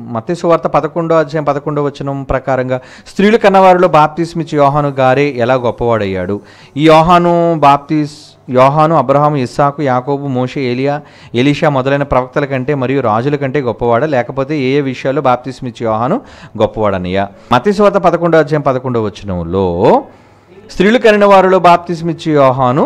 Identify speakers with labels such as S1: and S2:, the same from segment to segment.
S1: మత్తయి సువార్త పదకొండో అధ్యాయం పదకొండో వచనం ప్రకారంగా స్త్రీలు కన్నవారిలో బాప్తిస్మిచ్చి యోహాను గారే ఎలా గొప్పవాడయ్యాడు ఈ యోహాను బాప్తిస్ యోహాను అబ్రహాము ఇస్సాకు యాకోబు మోషే ఏలియా ఎలీషా మొదలైన ప్రవక్తల కంటే మరియు రాజుల కంటే గొప్పవాడా లేకపోతే ఏ ఏ విషయాల్లో బాప్తిస్మిచ్చి యోహాను గొప్పవాడనయ్యా మత్తయి సువార్త పదకొండో అధ్యాయం పదకొండో వచనంలో స్త్రీలు కనిన వారిలో బాప్తిస్మిచ్చి యోహాను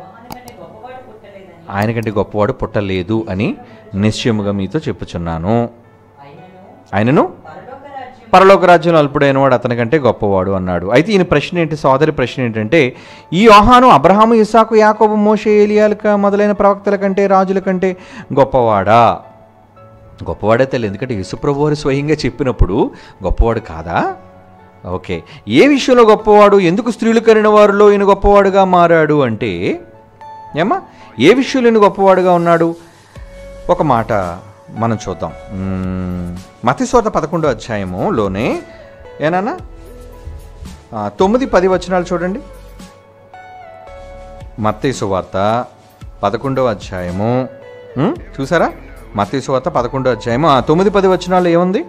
S1: ఆయన కంటే గొప్పవాడు పుట్టలేదు అని నిశ్చయముగా మీతో చెప్పుచున్నాను ఆయనను పరలోక రాజ్యంలో అల్పుడైన వాడు అతని కంటే గొప్పవాడు అన్నాడు అయితే ఈయన ప్రశ్న ఏంటి సోదరి ప్రశ్న ఏంటంటే ఈ యోహాను అబ్రహాము ఇసాకు యాకోబు మోషే ఏలియాలక మొదలైన ప్రవక్తల కంటే రాజుల కంటే గొప్పవాడా గొప్పవాడే తెలియదు ఎందుకంటే యేసుప్రభు వారు స్వయంగా చెప్పినప్పుడు గొప్పవాడు కాదా ఓకే ఏ విషయంలో గొప్పవాడు ఎందుకు స్త్రీలు కరిన వారిలో ఈయన గొప్పవాడుగా మారాడు అంటే ఏమా ఏ విషయంలో ఈయన గొప్పవాడుగా ఉన్నాడు ఒక మాట మనం చూద్దాం మ్మ్, మతిస్వార్త పదకొండో అధ్యాయములోనే ఏనన్నా ఆ, తొమ్మిది పది వచనాలు చూడండి మత్తయి సువార్త పదకొండో అధ్యాయము మ్మ్, చూసారా మత్తయి సువార్త పదకొండో అధ్యాయము ఆ, తొమ్మిది పది వచనాలు ఏముంది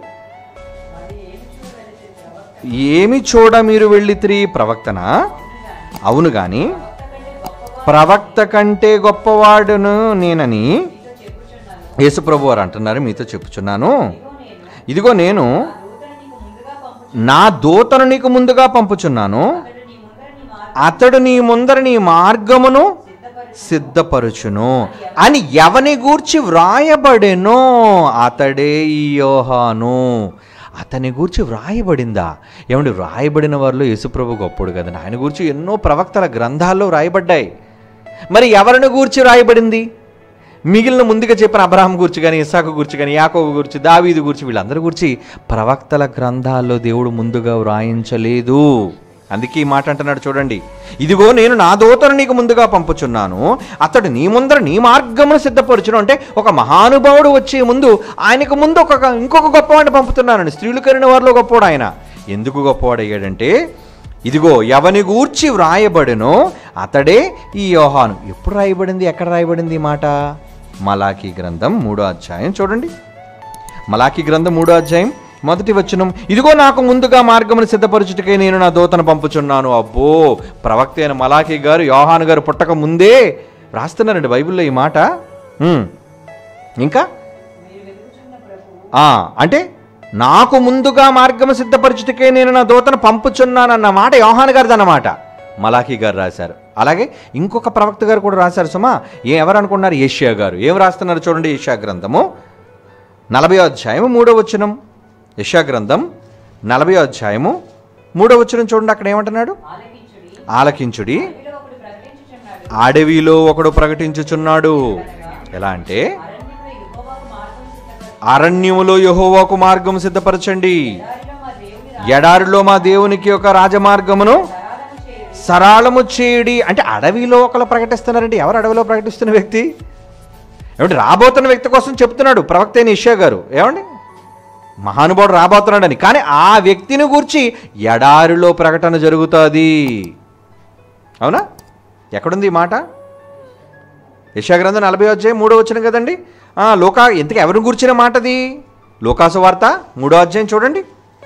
S1: ఏమి చూడ మీరు వెళ్ళితిరి ప్రవక్తన అవును గాని ప్రవక్త కంటే గొప్పవాడును నేనని యేసుప్రభు వారు అంటున్నారు మీతో చెప్పుచున్నాను ఇదిగో నేను నా దూతను నీకు ముందుగా పంపుచున్నాను అతడు నీ ముందర నీ మార్గమును సిద్ధపరుచును అని ఎవని గూర్చి వ్రాయబడెనో అతడే ఈ యోహాను అతని గూర్చి వ్రాయబడిందా ఏమండి వ్రాయబడిన వారిలో యేసుప్రభు గొప్పడు కదండి ఆయన గూర్చి ఎన్నో ప్రవక్తల గ్రంథాల్లో వ్రాయబడ్డాయి మరి ఎవరిని గూర్చి వ్రాయబడింది మిగిలిన ముందుగా చెప్పిన అబ్రహాం గురించి కానీ ఇసాకు గురించి కానీ యాకోబు గురించి దావీదు గురించి వీళ్ళందరి గురించి ప్రవక్తల గ్రంథాల్లో దేవుడు ముందుగా వ్రాయించలేదు అందుకే ఈ మాట అంటున్నాడు చూడండి ఇదిగో నేను నా దూతను నీకు ముందుగా పంపుచున్నాను అతడు నీ ముందర నీ మార్గమును సిద్ధపరచును అంటే ఒక మహానుభావుడు వచ్చే ముందు ఆయనకు ముందు ఒక ఇంకొక గొప్పవాడిని పంపుతున్నాను స్త్రీలు కరిన వారిలో గొప్పవాడు ఆయన ఎందుకు గొప్పవాడు అయ్యాడంటే ఇదిగో ఎవని గూర్చి వ్రాయబడినో అతడే ఈ యోహాను ఎప్పుడు రాయబడింది ఎక్కడ రాయబడింది ఈ మాట మలాఖీ గ్రంథం మూడో అధ్యాయం చూడండి మలాఖీ గ్రంథం మూడో అధ్యాయం మొదటి వచనం ఇదిగో నాకు ముందుగా మార్గమును సిద్ధపరచుటకై నేను నా దూతను పంపుచున్నాను అబ్బో ప్రవక్త అయిన మలాఖీ గారు యోహాను గారు పుట్టక ముందే రాస్తున్నారండి బైబిల్లో ఈ మాట ఉమ్. ఇంకా ఆ, అంటే నాకు ముందుగా మార్గము సిద్ధపరచుటకే నేను నా దూతను పంపుచున్నానన్న మాట యోహాన్ గారిది అన్నమాట మలాఖీ గారు రాశారు అలాగే ఇంకొక ప్రవక్త గారు కూడా రాశారు సుమా ఏ ఎవరు అనుకున్నారు ఏషియా గారు ఏం రాస్తున్నారు చూడండి ఏషియా గ్రంథము నలభై అధ్యాయము మూడో వచనం యశా గ్రంథం నలభై అధ్యాయము మూడో వచనం చూడండి అక్కడ ఏమంటున్నాడు ఆలకించుడి అడవిలో ఒకడు ప్రకటించుచున్నాడు ఎలా అంటే అరణ్యములో యెహోవాకు మార్గం సిద్ధపరచండి ఎడారిలో మా దేవునికి ఒక రాజమార్గమును సరళము చేయడి అంటే అడవిలో ఒకరు ప్రకటిస్తున్నారండి ఎవరు అడవిలో ప్రకటిస్తున్న వ్యక్తి ఏమంటే రాబోతున్న వ్యక్తి కోసం చెప్తున్నాడు ప్రవక్త అయిన ఇషా గారు ఏమండి మహానుభావుడు రాబోతున్నాడని కానీ ఆ వ్యక్తిని గూర్చి ఎడారిలో ప్రకటన జరుగుతుంది అవునా ఎక్కడుంది ఈ మాట యశాగ్రంథం నలభై అధ్యాయం మూడో వచ్చిన కదండి ఆ, లోకా ఇంతకు ఎవరిని కూర్చిన మాటది లోకాసు వార్త మూడో అధ్యాయం చూడండి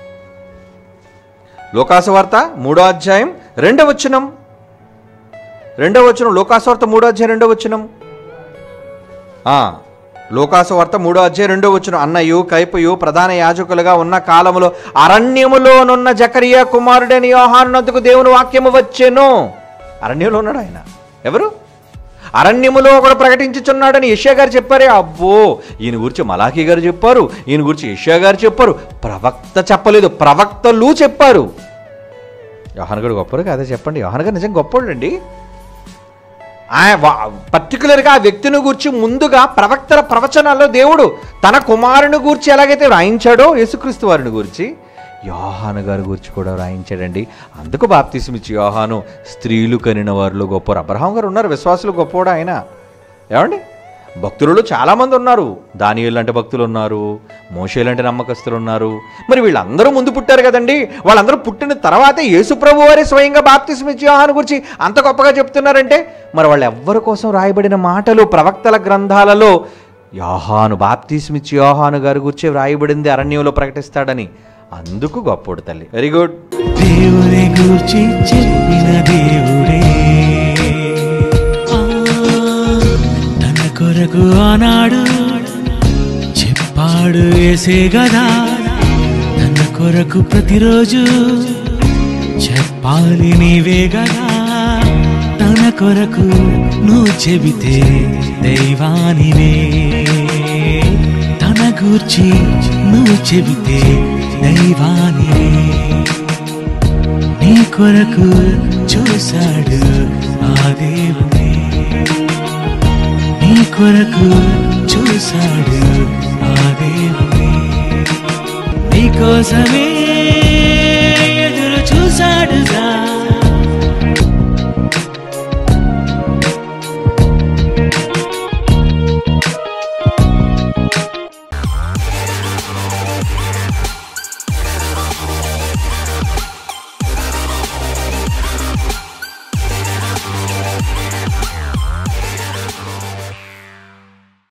S1: లోకాసు వార్త మూడో అధ్యాయం రెండో వచనం రెండో వచనం లోకాసు వార్త మూడో అధ్యాయం రెండో వచనం ఆ, లోకాసు వార్త మూడో అధ్యాయం రెండో వచ్చిన అన్నయు కైపయు ప్రధాన యాజకులుగా ఉన్న కాలములో అరణ్యములోనున్న జకరియా కుమారుడైన యోహానునందుకు దేవుని వాక్యము వచ్చెను అరణ్యంలో ఉన్నాడు ఆయన ఎవరు అరణ్యములో ఒకడు ప్రకటించుచున్నాడని యష్యా గారు చెప్పారే అబ్బో ఈయన గురించి మలాఖీ గారు చెప్పారు ఈయన గురించి యష్యా గారు చెప్పారు ప్రవక్త చెప్పలేదు ప్రవక్తలు చెప్పారు యోహాన్ గారు గొప్పరు కాదా చెప్పండి యోహాన్ గారు నిజంగా గొప్పోళ్ళు అండి పర్టికులర్గా ఆ వ్యక్తిని గురించి ముందుగా ప్రవక్తల ప్రవచనాల్లో దేవుడు తన కుమారుని గురించి ఎలాగైతే వ్రాయించాడో యేసుక్రీస్తు వారిని గురించి యోహాను గారి గురించి కూడా వ్రాయించాడండి అందుకు బాప్తిసమిచ్చి యోహాను స్త్రీలు కనిన వారిలో గొప్పవారు అబ్రహాం గారు ఉన్నారు విశ్వాసులు గొప్పవాడు ఆయన ఏమండి భక్తులలో చాలామంది ఉన్నారు దానియేలు లాంటి భక్తులు ఉన్నారు మోషే లాంటి నమ్మకస్తులు ఉన్నారు మరి వీళ్ళందరూ ముందు పుట్టారు కదండి వాళ్ళందరూ పుట్టిన తర్వాతే యేసుప్రభు వారే స్వయంగా బాప్తిస్మిచ్చి యోహాను గురించి అంత గొప్పగా చెప్తున్నారంటే మరి వాళ్ళు ఎవ్వరి కోసం రాయబడిన మాటలు ప్రవక్తల గ్రంథాలలో యోహాను బాప్తీస్మిచ్చి యోహాను గారి గురించి వ్రాయబడింది అరణ్యంలో ప్రకటిస్తాడని అందుకు గొప్పోడు తల్లి వెరీ గుడ్
S2: దేవుని గూర్చి చెప్పిన దేవుడే ఆ, తన కొరకు ఆనాడు చెప్పాడు వేసే గదా తన కొరకు ప్రతిరోజు చెప్పాలి నీవే గదా తన కొరకు నువ్వు చెబితే దైవానివే తన గూర్చి నువ్వు చెబితే దైవానివే నీ కొరకు చూశాడు ఆ దేవుడే నీ కొరకు చూశాడు ఆ దేవుడే నీ కోసమే ఎదురు చూశాడుగా